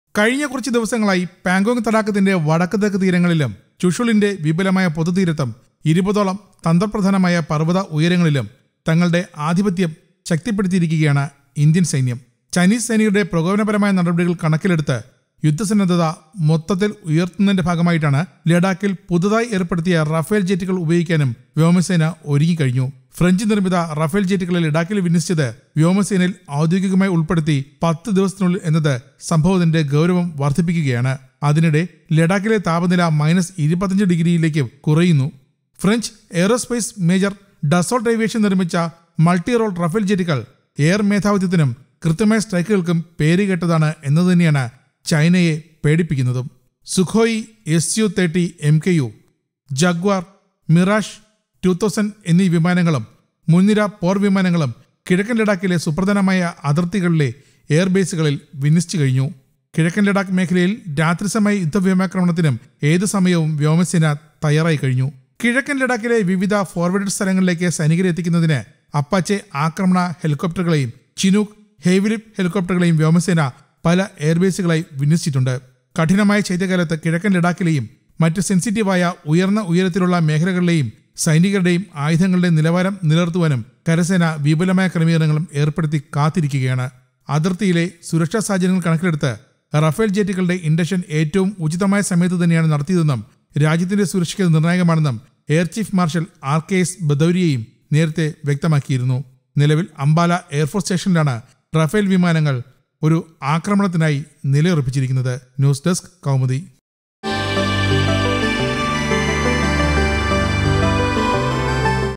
കഴിഞ്ഞ കുറച്ച് ദിവസങ്ങളായി പാങ്കോങ് തടാകത്തിന്റെ വടക്ക് തെക്ക് തീരങ്ങളിലും ചുഷുളിന്റെ വിപുലമായ പൊതുതീരത്തും ഇരുപതോളം തന്ത്രപ്രധാനമായ പർവ്വത ഉയരങ്ങളിലും തങ്ങളുടെ ആധിപത്യം ശക്തിപ്പെടുത്തിയിരിക്കുകയാണ് ഇന്ത്യൻ സൈന്യം ചൈനീസ് സൈനികരുടെ പ്രകോപനപരമായ നടപടികൾ കണക്കിലെടുത്ത് യുദ്ധസന്നദ്ധത മൊത്തത്തിൽ ഉയർത്തുന്നതിന്റെ ഭാഗമായിട്ടാണ് ലഡാക്കിൽ പുതുതായി ഏർപ്പെടുത്തിയ റഫേൽ ജെറ്റുകൾ ഉപയോഗിക്കാനും വ്യോമസേന ഒരുങ്ങിക്കഴിഞ്ഞു ഫ്രഞ്ച് നിർമ്മിത റഫേൽ ജെറ്റുകളെ ലഡാക്കിൽ വിന്യസിച്ചത് വ്യോമസേനയിൽ ഔദ്യോഗികമായി ഉൾപ്പെടുത്തി പത്ത് ദിവസത്തിനുള്ളിൽ എന്നത് സംഭവത്തിന്റെ ഗൗരവം വർദ്ധിപ്പിക്കുകയാണ് അതിനിടെ ലഡാക്കിലെ താപനില മൈനസ് ഇരുപത്തഞ്ച് ഡിഗ്രിയിലേക്ക് കുറയുന്നു French aerospace major Dassault aviation നിർമ്മിച്ച മൾട്ടി റോൾ റഫേൽ ജെറ്റുകൾ എയർ മേധാവിത്വത്തിനും കൃത്യമായ സ്ട്രൈക്കുകൾക്കും പേരുകേട്ടതാണ് എന്നത് തന്നെയാണ് ചൈനയെ പേടിപ്പിക്കുന്നതും Sukhoi S U thirty M K U Jaguar Mirage two thousand എന്നീ വിമാനങ്ങളും മുൻനിര പോർ വിമാനങ്ങളും കിഴക്കൻ ലഡാക്കിലെ സുപ്രധാനമായ അതിർത്തികളിലെ എയർബേസുകളിൽ വിന്യസിച്ചു കഴിഞ്ഞു കിഴക്കൻ ലഡാക്ക് മേഖലയിൽ രാത്രിസമയ യുദ്ധവ്യോമാക്രമണത്തിനും ഏതു സമയവും വ്യോമസേന തയ്യാറായി കഴിഞ്ഞു കിഴക്കൻ ലഡാക്കിലെ വിവിധ ഫോർവേഡ് സ്ഥലങ്ങളിലേക്ക് സൈനികരെ എത്തിക്കുന്നതിന് അപ്പാച്ചെ ആക്രമണ ഹെലികോപ്റ്ററുകളെയും ചിനൂക്ക് ഹെവിലിപ് ഹെലികോപ്റ്ററുകളെയും വ്യോമസേന പല എയർബേസുകളായി വിന്യസിച്ചിട്ടുണ്ട് കഠിനമായ ശൈത്യകാലത്ത് കിഴക്കൻ ലഡാക്കിലെയും മറ്റ് സെൻസിറ്റീവായ ഉയർന്ന ഉയരത്തിലുള്ള മേഖലകളിലെയും സൈനികരുടെയും ആയുധങ്ങളുടെയും നിലവാരം നിലനിർത്തുവാനും കരസേന വിപുലമായ ക്രമീകരണങ്ങളും ഏർപ്പെടുത്തി കാത്തിരിക്കുകയാണ് അതിർത്തിയിലെ സുരക്ഷാ സാഹചര്യങ്ങൾ കണക്കിലെടുത്ത് റഫേൽ ജെറ്റുകളുടെ ഇൻഡക്ഷൻ ഏറ്റവും ഉചിതമായ സമയത്ത് തന്നെയാണ് നടത്തിയതെന്നും രാജ്യത്തിന്റെ സുരക്ഷയ്ക്ക് നിർണായകമാണെന്നും air chief marshal R K S ബദൌരിയയും നേരത്തെ വ്യക്തമാക്കിയിരുന്നു നിലവിൽ അംബാല എയർഫോഴ്സ് സ്റ്റേഷനിലാണ് റഫേൽ വിമാനങ്ങൾ ഒരു ആക്രമണത്തിനായി നിലയുറപ്പിച്ചിരിക്കുന്നത് ന്യൂസ് ഡെസ്ക് കൗമുദി